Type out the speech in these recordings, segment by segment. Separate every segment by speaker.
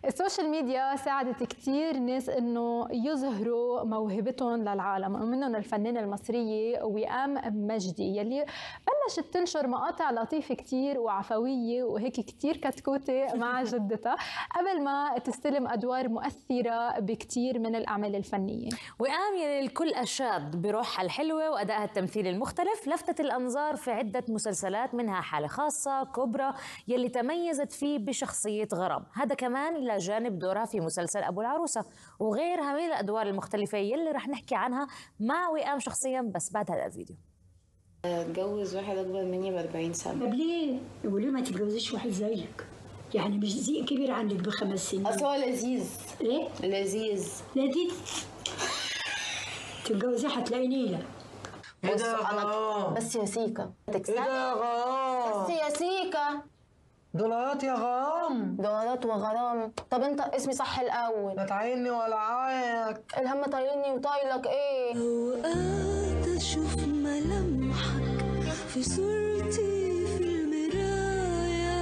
Speaker 1: السوشيال ميديا ساعدت كثير ناس انه يظهروا موهبتهم للعالم ومنهم الفنانه المصريه وئام مجدي يلي بلشت تنشر مقاطع لطيفه كثير وعفويه وهيك كثير كتكوته مع جدتها قبل ما تستلم ادوار مؤثره بكثير من الاعمال الفنيه
Speaker 2: وئام يلي الكل اشاد بروحها الحلوه وادائها التمثيلي المختلف لفتت الانظار في عده مسلسلات منها حاله خاصه كبرى يلي تميزت فيه بشخصيه غرام هذا كمان إلى جانب دورها في مسلسل أبو العروسة وغيرها من الأدوار المختلفة يلي رح نحكي عنها مع وئام شخصيا بس بعد هذا الفيديو
Speaker 3: اتجوز واحد أكبر مني ب 40 سنة
Speaker 4: طب ليه؟ وليه ما تتجوزيش واحد زيك؟ يعني مش زي كبير عنك بخمس سنين
Speaker 3: أصل هو لذيذ
Speaker 4: ليه؟
Speaker 3: لذيذ
Speaker 4: لذيذ تتجوزيه هتلاقي نيلة
Speaker 3: بص أنا بس يا سيكا تكسب
Speaker 5: ايه ده يا غرام
Speaker 3: بس يا سيكا
Speaker 5: دولارات يا غرام
Speaker 3: دولارات وغرام طب انت اسمي صح الاول
Speaker 5: لا تعيني ولا عايك
Speaker 3: الهم طايلني وطايلك ايه
Speaker 6: أوقات أشوف ملامحك في صورتي في المراية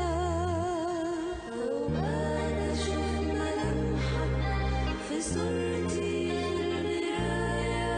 Speaker 6: أوقات أشوف ملامحك في صورتي في المراية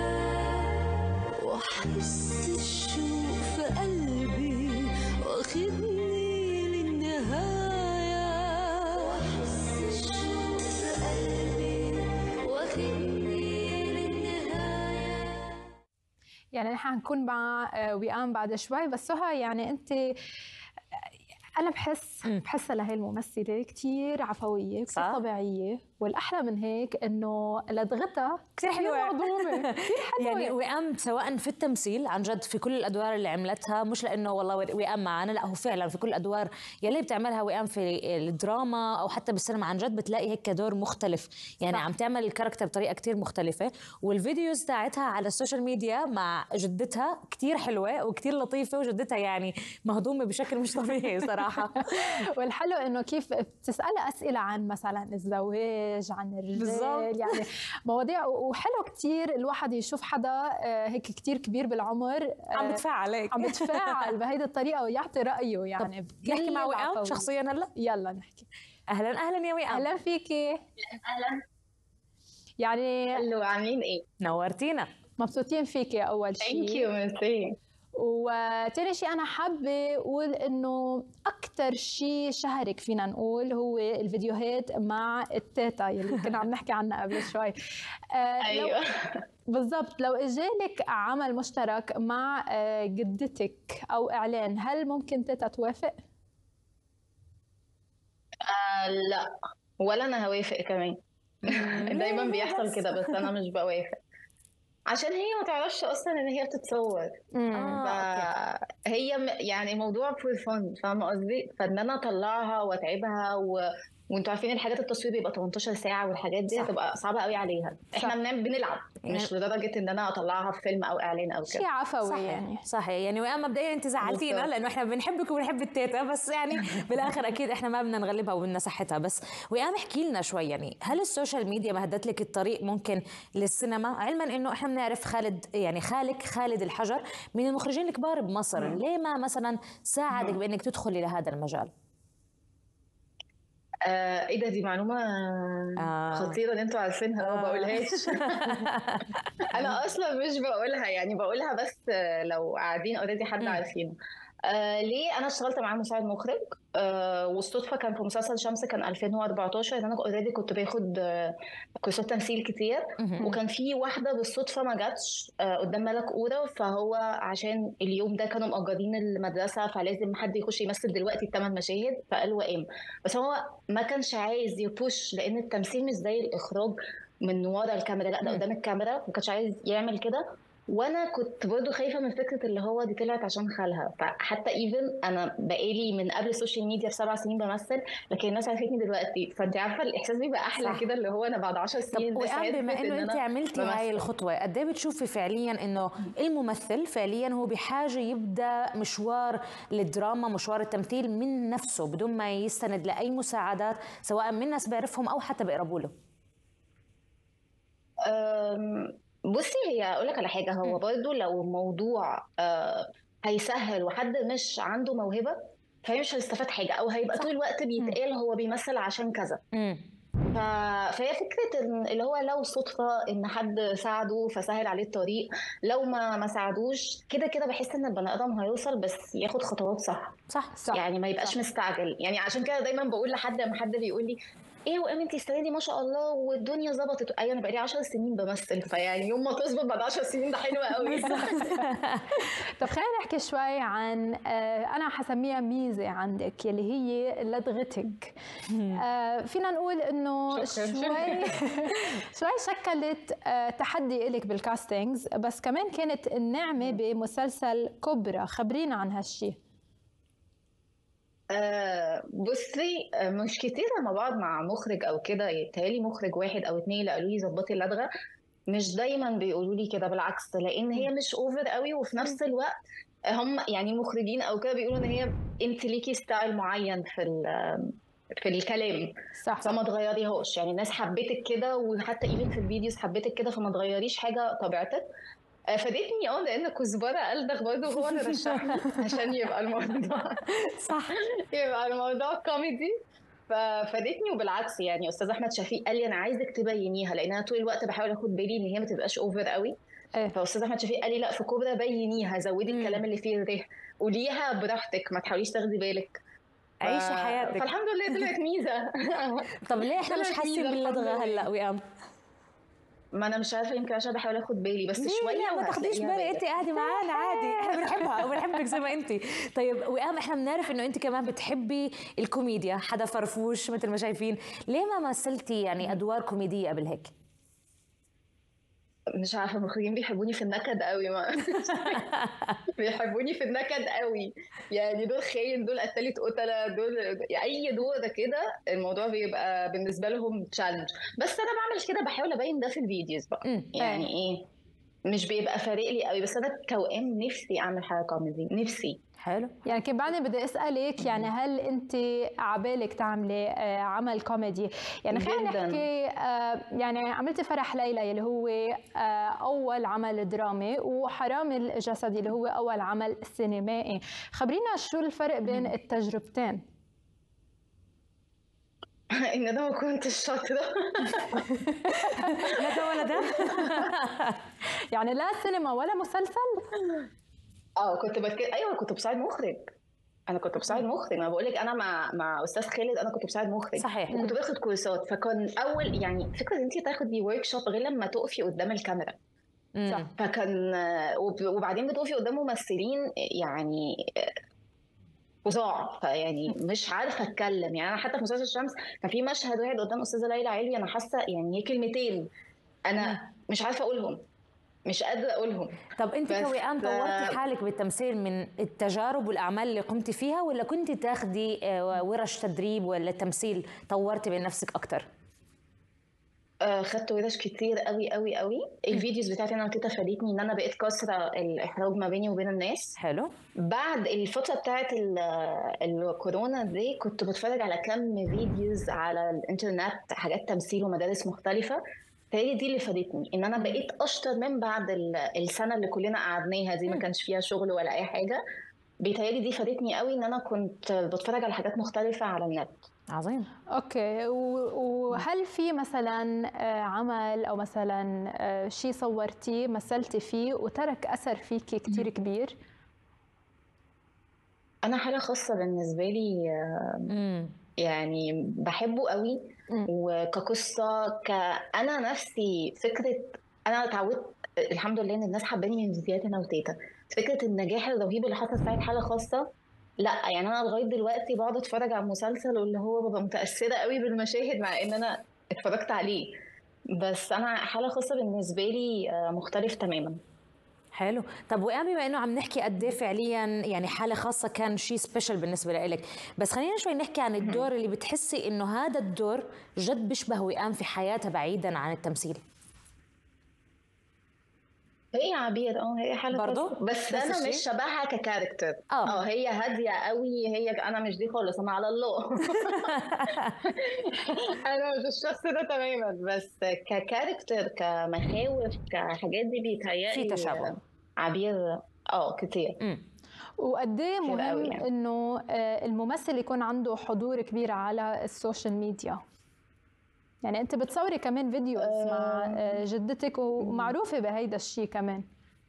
Speaker 6: وأحس الشوق في قلبي واخدني للنهاية وأحس الشوق في قلبي واخدني للنهاية
Speaker 1: يعني نحن حنكون مع آه، وئام بعد شوي بس سهى يعني انت انا بحس بحسها لهي الممثله كثير عفويه كثير
Speaker 2: صح.
Speaker 1: طبيعيه والاحلى من هيك انه لدغتها
Speaker 2: كثير حلوة.
Speaker 1: مهضومه كثير حلوه
Speaker 2: يعني وئام سواء في التمثيل عن جد في كل الادوار اللي عملتها مش لانه والله وئام معنا لا هو فعلا في كل الادوار يلي بتعملها وئام في الدراما او حتى بالسينما عن جد بتلاقي هيك دور مختلف يعني
Speaker 1: صح.
Speaker 2: عم تعمل الكاركتر بطريقه كتير مختلفه والفيديوز تاعتها على السوشيال ميديا مع جدتها كتير حلوه وكتير لطيفه وجدتها يعني مهضومه بشكل مش طبيعي صراحه
Speaker 1: والحلو انه كيف بتسالها اسئله عن مثلا الزواج عن الرجال
Speaker 2: بالضبط.
Speaker 1: يعني مواضيع وحلو كتير الواحد يشوف حدا آه، هيك كتير كبير بالعمر آه،
Speaker 2: عم بتفاعل هيك
Speaker 1: عم بتفاعل بهيدي الطريقه ويعطي رايه يعني
Speaker 2: نحكي مع
Speaker 1: بكل
Speaker 2: وئام
Speaker 1: عفوية.
Speaker 2: شخصيا هلا
Speaker 1: يلا نحكي
Speaker 2: اهلا اهلا يا وئام
Speaker 1: اهلا فيكي
Speaker 3: اهلا
Speaker 1: يعني
Speaker 3: حلو عاملين ايه
Speaker 2: نورتينا
Speaker 1: مبسوطين فيكي اول
Speaker 3: ثانك
Speaker 1: شيء
Speaker 3: يو ميرسي
Speaker 1: وتاني شيء انا حابه اقول انه اكثر شيء شهرك فينا نقول هو الفيديوهات مع التيتا يلي كنا عم نحكي عنها قبل شوي آه، لو-
Speaker 3: ايوه
Speaker 1: بالضبط لو اجالك عمل مشترك مع آه، جدتك او اعلان هل ممكن تيتا توافق؟
Speaker 3: آه لا ولا انا هوافق كمان دايما بيحصل كده بس انا مش بوافق عشان هي ما تعرفش اصلا ان هي بتتصور
Speaker 2: آه،
Speaker 3: فهي م- يعني موضوع فور فن فاهمه قصدي فان انا اطلعها واتعبها و... وانتوا عارفين الحاجات التصوير بيبقى 18 ساعه والحاجات دي
Speaker 1: صح.
Speaker 3: هتبقى صعبه قوي عليها احنا بنعمل بنلعب مش لدرجه ان انا اطلعها في فيلم او اعلان او
Speaker 1: شيء
Speaker 3: كده
Speaker 1: عفوي
Speaker 2: صحيح
Speaker 1: يعني
Speaker 2: صحيح يعني وئام مبدئيا انت زعلتينا
Speaker 3: بالضبط.
Speaker 2: لانه احنا بنحبك وبنحب التيتا بس يعني بالاخر اكيد احنا ما بدنا نغلبها وبدنا صحتها بس وئام احكي لنا شوي يعني هل السوشيال ميديا مهدت لك الطريق ممكن للسينما علما انه احنا بنعرف خالد يعني خالك خالد الحجر من المخرجين الكبار بمصر ليه ما مثلا ساعدك بانك تدخلي لهذا المجال
Speaker 3: آه ايه ده دي معلومه
Speaker 2: آه.
Speaker 3: خطيره ان انتوا عارفينها ما بقولهاش انا اصلا مش بقولها يعني بقولها بس آه، لو قاعدين اوريدي حد عارفينه آه ليه انا اشتغلت معاه مساعد مخرج آه والصدفه كان في مسلسل شمس كان 2014 ان انا اوريدي كنت باخد آه كورسات تمثيل كتير وكان في واحده بالصدفه ما جاتش آه قدام ملك اورا فهو عشان اليوم ده كانوا مأجرين المدرسه فلازم حد يخش يمثل دلوقتي الثمان مشاهد فقال وقام بس هو ما كانش عايز يبوش لان التمثيل مش زي الاخراج من ورا الكاميرا لا ده قدام الكاميرا ما كانش عايز يعمل كده وانا كنت برضو خايفه من فكره اللي هو دي طلعت عشان خالها فحتى ايفن انا بقالي من قبل السوشيال ميديا بسبع سنين بمثل لكن الناس عرفتني دلوقتي فانت عارفه الاحساس بيبقى احلى
Speaker 2: صح.
Speaker 1: كده اللي هو انا بعد 10
Speaker 2: طب
Speaker 1: سنين لسه
Speaker 2: وئام بما
Speaker 1: عرفت
Speaker 2: انه
Speaker 1: إن
Speaker 2: انت
Speaker 1: أنا
Speaker 2: عملتي
Speaker 1: بمثل.
Speaker 2: هاي الخطوه قد ايه بتشوفي فعليا انه الممثل فعليا هو بحاجه يبدا مشوار الدراما مشوار التمثيل من نفسه بدون ما يستند لاي مساعدات سواء من ناس بيعرفهم او حتى بيقربوا له
Speaker 3: أم، بصي هي اقول لك على حاجه هو برضو لو الموضوع آه، هيسهل وحد مش عنده موهبه فهي مش هيستفاد حاجه او هيبقى طول الوقت بيتقال هو بيمثل عشان كذا
Speaker 2: امم
Speaker 3: ف... فهي فكره إن اللي هو لو صدفه ان حد ساعده فسهل عليه الطريق لو ما ما ساعدوش كده كده بحس ان البني ادم هيوصل بس ياخد خطوات صح
Speaker 2: صح
Speaker 1: صح
Speaker 3: يعني ما يبقاش مستعجل يعني عشان كده دايما بقول لحد لما حد بيقول لي ايه وام انت السنه دي ما شاء الله والدنيا ظبطت ايوه انا بقالي 10 سنين بمثل فيعني يوم ما تظبط بعد 10 سنين ده حلو قوي
Speaker 1: طب خلينا نحكي شوي عن آه، انا حسميها ميزه عندك يلي هي لدغتك آه، فينا نقول انه
Speaker 3: شكراً.
Speaker 1: شوي شوي شكلت آه، تحدي لك بالكاستنجز بس كمان كانت النعمه بمسلسل كوبرا خبرينا عن هالشي
Speaker 3: آه، بصي آه، مش كتير لما بقعد مع مخرج او كده يتهيألي مخرج واحد او اتنين اللي قالوا لي ظبطي اللدغه مش دايما بيقولوا لي كده بالعكس لان هي مش اوفر قوي وفي نفس الوقت هم يعني المخرجين او كده بيقولوا ان هي انت ليكي ستايل معين في ال- في الكلام
Speaker 1: صح
Speaker 3: فما تغيريهاش يعني الناس حبتك كده وحتى ايفن في الفيديوز حبتك كده فما تغيريش حاجه طبيعتك آه، فادتني اه لان كزبره قلدغ برضه هو اللي رشحني عشان يبقى الموضوع
Speaker 2: صح
Speaker 3: يبقى الموضوع كوميدي ففادتني وبالعكس يعني استاذ احمد شفيق قال لي انا عايزك تبينيها لان انا طول الوقت بحاول اخد بالي ان هي ما تبقاش اوفر قوي
Speaker 1: إيه.
Speaker 3: فاستاذ احمد شفيق قال لي لا في كوبرا بينيها زودي
Speaker 2: مم.
Speaker 3: الكلام اللي فيه الره قوليها براحتك ما تحاوليش تاخدي بالك ف-
Speaker 2: عيشي حياتك
Speaker 3: فالحمد لله طلعت ميزه
Speaker 2: طب ليه احنا مش
Speaker 3: طلعت
Speaker 2: حاسين
Speaker 3: ميزة، الحمد
Speaker 2: باللدغه
Speaker 3: لله.
Speaker 2: هلا وئام
Speaker 3: ما انا مش عارفه يمكن عشان بحاول اخد بالي بس
Speaker 2: ليه
Speaker 3: شويه
Speaker 2: لا ما تاخديش
Speaker 3: وهتلاقيها
Speaker 2: بالي
Speaker 3: بقت.
Speaker 2: انت قاعده معانا عادي احنا بنحبها وبنحبك زي ما انت طيب وئام احنا بنعرف انه انت كمان بتحبي الكوميديا حدا فرفوش مثل ما شايفين ليه ما مثلتي يعني ادوار كوميديه قبل هيك
Speaker 3: مش عارفه المخرجين بيحبوني في النكد قوي ما بيحبوني في النكد قوي يعني دول خاين دول قتلة قتلة دول اي دور كده الموضوع بيبقى بالنسبه لهم تشالنج بس انا بعمل كده بحاول ابين ده في الفيديوز بقى
Speaker 2: مم.
Speaker 3: يعني ايه مش بيبقى فارق لي قوي بس انا كوام نفسي اعمل حاجه كوميدي نفسي
Speaker 2: حلو
Speaker 1: يعني كان بعدين بدي اسالك يعني هل انت عبالك تعملي آه، عمل كوميدي يعني خلينا
Speaker 3: جداً.
Speaker 1: نحكي آه، يعني عملتي فرح ليلى اللي هو آه، اول عمل درامي وحرام الجسدي اللي هو اول عمل سينمائي خبرينا شو الفرق بين التجربتين
Speaker 3: ان انا ما كنتش شاطره
Speaker 2: لا ده ولا ده
Speaker 1: يعني لا سينما ولا مسلسل
Speaker 3: اه كنت بتك... ايوه كنت بساعد مخرج انا كنت بساعد مخرج انا بقول لك انا مع مع استاذ خالد انا كنت بساعد مخرج
Speaker 2: صحيح
Speaker 3: وكنت باخد كورسات فكان اول يعني فكره ان انت تاخدي ورك شوب غير لما تقفي قدام الكاميرا
Speaker 2: مم.
Speaker 3: فكان وب- وبعدين بتقفي قدام ممثلين يعني فظاع فيعني مش عارفه اتكلم يعني انا حتى في مسلسل الشمس كان في مشهد واحد قدام استاذه ليلى علوي انا حاسه يعني هي كلمتين انا مش عارفه اقولهم مش قادره اقولهم
Speaker 2: طب انت
Speaker 3: بس-
Speaker 2: كوئام طورتي حالك بالتمثيل من التجارب والاعمال اللي قمتي فيها ولا كنت تاخدي آه، ورش تدريب ولا تمثيل طورتي من نفسك اكثر
Speaker 3: آه، خدت ورش كتير قوي قوي قوي الفيديوز بتاعتي انا كده فادتني ان انا بقيت كاسره الاحراج ما بيني وبين الناس
Speaker 2: حلو
Speaker 3: بعد الفترة بتاعت ال- الكورونا دي كنت بتفرج على كم فيديوز على الانترنت حاجات تمثيل ومدارس مختلفة فهي دي اللي فادتني ان انا بقيت اشطر من بعد ال- السنة اللي كلنا قعدناها دي ما كانش فيها شغل ولا اي حاجة بيتهيألي دي فادتني قوي ان انا كنت بتفرج على حاجات مختلفة على النت
Speaker 2: عظيم
Speaker 1: اوكي و- وهل في مثلا آه، عمل او مثلا آه، شيء صورتيه مثلتي فيه وترك اثر فيكي كتير كبير
Speaker 3: انا حالة خاصة بالنسبة لي
Speaker 2: امم
Speaker 3: يعني بحبه قوي
Speaker 1: مم.
Speaker 3: وكقصه ك انا نفسي فكره انا اتعودت الحمد لله ان الناس حباني من فيديوهات انا وتيتا فكره النجاح الرهيب اللي حصل ساعه حاله خاصه لا يعني انا لغايه دلوقتي بقعد اتفرج على المسلسل واللي هو ببقى متاثره قوي بالمشاهد مع ان انا اتفرجت عليه بس انا حاله خاصه بالنسبه لي آه، مختلف تماما
Speaker 2: حلو طب وئام بما انه عم نحكي قد ايه فعليا يعني حاله خاصه كان شيء سبيشل بالنسبه لإلك بس خلينا شوي نحكي عن الدور اللي بتحسي انه هذا الدور جد بيشبه وئام في حياتها بعيدا عن التمثيل
Speaker 3: هي عبير اه هي حاله
Speaker 2: برضو؟
Speaker 3: خاصة. بس,
Speaker 2: نفس
Speaker 3: انا
Speaker 2: الشيء؟
Speaker 3: مش شبهها ككاركتر
Speaker 2: اه
Speaker 3: اه هي هاديه قوي هي انا مش دي خالص انا على الله انا مش الشخص ده تماما بس ككاركتر كمخاوف كحاجات دي بيتهيألي
Speaker 2: في تشابه.
Speaker 3: عبير اه كتير
Speaker 2: مم.
Speaker 1: وقد ايه
Speaker 3: كده
Speaker 1: مهم
Speaker 3: قوي يعني.
Speaker 1: انه آه، الممثل يكون عنده حضور كبير على السوشيال ميديا يعني انت بتصوري كمان فيديوز مع آه، جدتك ومعروفه بهيدا الشيء كمان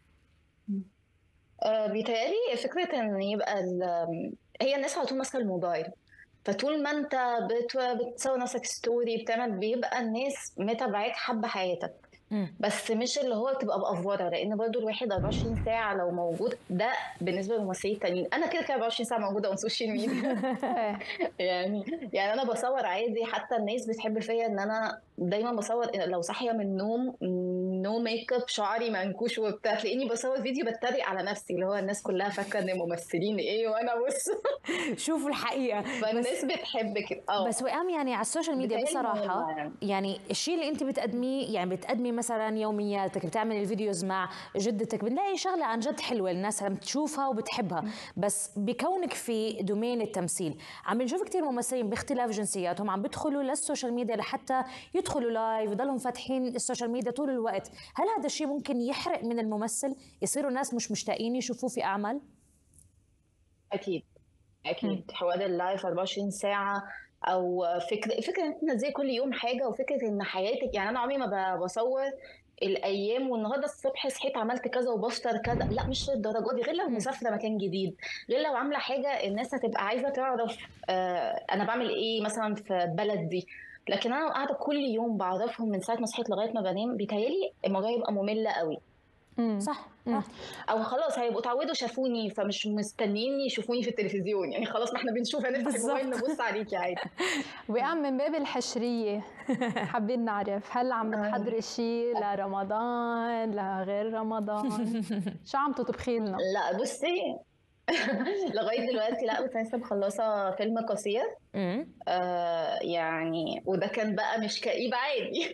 Speaker 3: آه، بيتهيألي فكرة إن يبقى ال- هي الناس على طول ماسكة الموبايل فطول ما أنت بت- بتصور نفسك ستوري بتعمل بيبقى الناس متابعاك حابة حياتك
Speaker 2: مم.
Speaker 3: بس مش اللي هو تبقى بأفورة لأن برضو الواحد 24 ساعة لو موجود ده بالنسبة للممثلين التانيين أنا كده كده 24 ساعة موجودة على السوشيال ميديا
Speaker 1: إيه.
Speaker 3: يعني يعني انا بصور عادي حتى الناس بتحب فيا ان انا دايما بصور لو صاحيه من النوم نو ميك اب شعري منكوش وبتاع تلاقيني بصور فيديو بتريق على نفسي اللي هو الناس كلها فاكره ان ممثلين ايه وانا بص
Speaker 2: شوفوا الحقيقه
Speaker 3: فالناس بتحب كده اه
Speaker 2: بس وئام يعني على السوشيال ميديا
Speaker 3: بتهيألي
Speaker 2: بصراحة
Speaker 3: مهمة يعني.
Speaker 2: يعني الشيء اللي انت بتقدميه يعني بتقدمي مثلا يومياتك بتعملي الفيديوز مع جدتك بنلاقي شغلة عن جد حلوة الناس عم تشوفها وبتحبها بس بكونك في دومين التمثيل عم بنشوف كثير ممثلين باختلاف جنسياتهم عم بيدخلوا للسوشيال ميديا لحتى يدخلوا لايف يضلهم فاتحين السوشيال ميديا طول الوقت هل هذا الشيء ممكن يحرق من الممثل يصيروا ناس مش مشتاقين يشوفوه في أعمال
Speaker 3: اكيد اكيد حوار اللايف 24 ساعه او فكره فكره ان انت زي كل يوم حاجه وفكره ان حياتك يعني انا عمري ما ب- بصور الايام والنهارده الصبح صحيت عملت كذا وبفطر كذا لا مش للدرجه دي غير لو مسافره مكان جديد غير لو عامله حاجه الناس هتبقى عايزه تعرف آه انا بعمل ايه مثلا في البلد دي لكن انا قاعده كل يوم بعرفهم من ساعه ما صحيت لغايه ما بنام بيتهيألي الموضوع يبقى ممله قوي
Speaker 1: مم.
Speaker 2: صح
Speaker 1: مم.
Speaker 2: صح.
Speaker 3: او خلاص هيبقوا اتعودوا شافوني فمش مستنيين يشوفوني في التلفزيون يعني خلاص ما احنا بنشوف هنفتح الموبايل نبص عليكي عادي
Speaker 1: وقام من باب الحشريه حابين نعرف هل عم بتحضري شيء لرمضان لغير رمضان شو عم تطبخي لنا
Speaker 3: لا بصي لغايه دلوقتي لا بس أنا لسه مخلصه فيلم قصير
Speaker 2: مم.
Speaker 3: آه يعني وده كان بقى مش كئيب عادي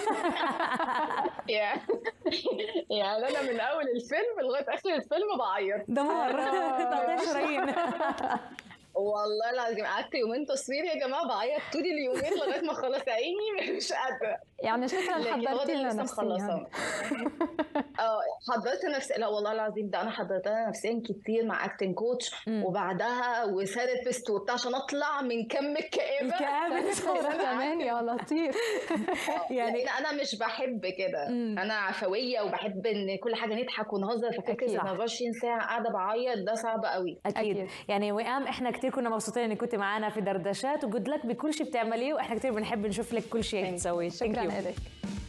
Speaker 3: يعني يعني انا من اول الفيلم لغايه اخر الفيلم بعيط
Speaker 2: دمار تقطيع شرايين
Speaker 3: والله العظيم قعدت يومين تصوير يا جماعه بعيط طول اليومين لغايه ما خلاص عيني مش قادره
Speaker 1: يعني شكرا
Speaker 3: لكن هو
Speaker 1: حضرتي
Speaker 3: ده اللي
Speaker 1: لنا
Speaker 3: لسه
Speaker 1: نفسيا
Speaker 3: مخلصاه اه حضرت نفسي لا والله العظيم ده انا حضرتها نفسيا كتير مع اكتنج كوتش وبعدها وثيرابيست وبتاع عشان اطلع من كم الكآبه
Speaker 2: الكآبة
Speaker 1: كمان يا لطيف
Speaker 2: يعني
Speaker 3: يعني انا مش بحب كده انا عفويه وبحب ان كل حاجه نضحك ونهزر ففكره
Speaker 2: أكيد.
Speaker 3: ان 24 ساعه قاعده بعيط ده صعب قوي
Speaker 2: اكيد,
Speaker 1: أكيد.
Speaker 2: يعني وئام احنا كثير كنا مبسوطين انك كنت معنا في دردشات وجود لك بكل شيء بتعمليه واحنا كثير بنحب نشوف لك كل شيء هيك تسويه Thank
Speaker 1: شكرا
Speaker 2: you.
Speaker 1: لك